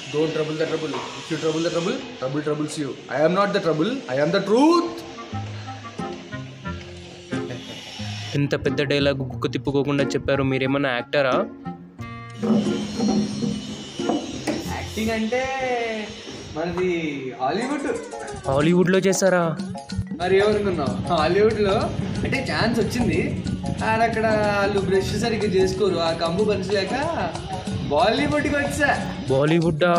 don't trouble the trouble if you trouble the trouble trouble troubles you I am not the trouble I am the truth ఇంత పెద్ద dialogue గుక్కు తిప్పుకోకుండా చెప్పారు మీరేమన్నా యాక్టరా acting అంటే మనది Hollywood హాలీవుడ్లో చేశారా మరి ఏమనుకున్నావు హాలీవుడ్లో అంటే ఛాన్స్ వచ్చింది అండ్ అక్కడ వాళ్ళు బ్రష్ సరిగ్గా చేసుకోరు ఆ కంబు పంచలేక బాలీవుడ్కి వచ్చా బాలీవుడ్డా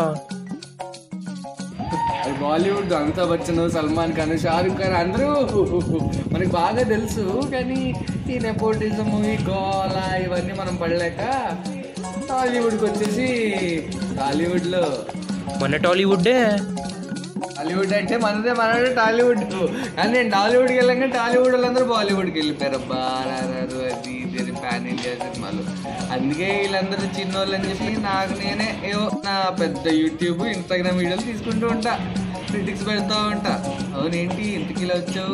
అది బాలీవుడ్ అమితాబ్ బచ్చన్ సల్మాన్ ఖాన్ షారుఖ్ ఖాన్ అందరూ మనకి బాగా తెలుసు కానీ ఈ నెపోటిజం ఈ గోల ఇవన్నీ మనం పడలేక టాలీవుడ్కి వచ్చేసి టాలీవుడ్లో మన టాలీవుడ్డే హాలీవుడ్ అంటే మనదే మనదే టాలీవుడ్ కానీ నేను టాలీవుడ్కి వెళ్ళాక టాలీవుడ్ వాళ్ళందరూ బాలీవుడ్కి వెళ్ళిపోయారు అబ్బా రారారు అది ఇది ప్యాన్ ఇండియా సినిమాలు అందుకే వీళ్ళందరూ చిన్నోళ్ళు అని చెప్పి నాకు నేనే ఏవో నా పెద్ద యూట్యూబ్ ఇన్స్టాగ్రామ్ వీడియోలు తీసుకుంటూ ఉంటా క్రిటిక్స్ పెడతా ఉంటా అవునేంటి ఇంటికి ఇలా వచ్చావు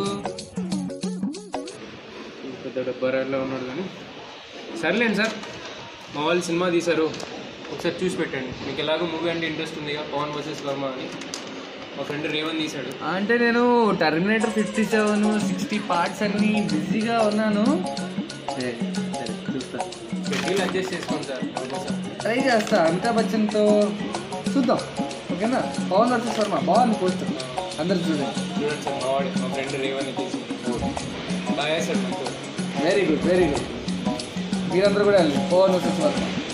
పెద్ద డబ్బారాల్లో ఉన్నాడు కానీ సర్లేండి సార్ మా వాళ్ళు సినిమా తీశారు ఒకసారి చూసి పెట్టండి మీకు ఎలాగో మూవీ అంటే ఇంట్రెస్ట్ ఉంది పవన్ వర్సెస్ వర్మ అని మా ఫ్రెండ్ రేవన్ తీశాడు అంటే నేను Terminator fifty seven sixty parts అన్ని బిజీగా ఉన్నాను సరే, సరే, చూస్తా షెడ్యూల్ అడ్జస్ట్ చేసుకోండి సార్ ఓకే సార్ ట్రై చేస్తా అమితాబ్ బచ్చన్తో చూద్దాం ఓకేనా పవన్ వర్సెస్ వర్మ బాగుంది పోస్ట్ అందరు చూడండి చూడండి సార్ మా వాడు మా ఫ్రెండ్ రేవన్ తీసి బాగా సార్ మీకు వెరీ గుడ్ వెరీ గుడ్ మీరందరూ కూడా వెళ్ళి పవన్ వర్సెస్ వర్మ